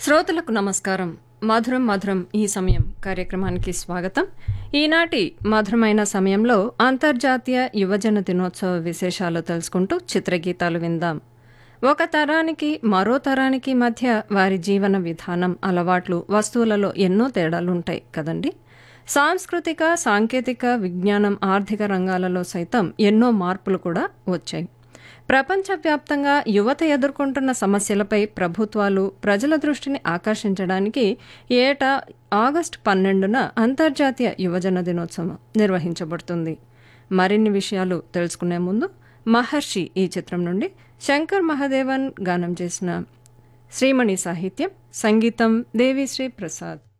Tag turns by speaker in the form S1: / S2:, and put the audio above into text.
S1: శ్రోతలకు నమస్కారం మధురం మధురం ఈ సమయం కార్యక్రమానికి స్వాగతం ఈనాటి మధురమైన సమయంలో అంతర్జాతీయ యువజన దినోత్సవ విశేషాలు తెలుసుకుంటూ చిత్రగీతాలు విందాం ఒక తరానికి మరో తరానికి మధ్య వారి జీవన విధానం అలవాట్లు వస్తువులలో ఎన్నో తేడాలుంటాయి కదండి సాంస్కృతిక సాంకేతిక విజ్ఞానం ఆర్థిక రంగాలలో సైతం ఎన్నో మార్పులు కూడా వచ్చాయి ప్రపంచవ్యాప్తంగా యువత ఎదుర్కొంటున్న సమస్యలపై ప్రభుత్వాలు ప్రజల దృష్టిని ఆకర్షించడానికి ఏటా ఆగస్టు పన్నెండున అంతర్జాతీయ యువజన దినోత్సవం నిర్వహించబడుతుంది మరిన్ని విషయాలు తెలుసుకునే ముందు మహర్షి ఈ చిత్రం నుండి శంకర్ మహాదేవన్ గానం చేసిన శ్రీమణి సాహిత్యం సంగీతం దేవిశ్రీ ప్రసాద్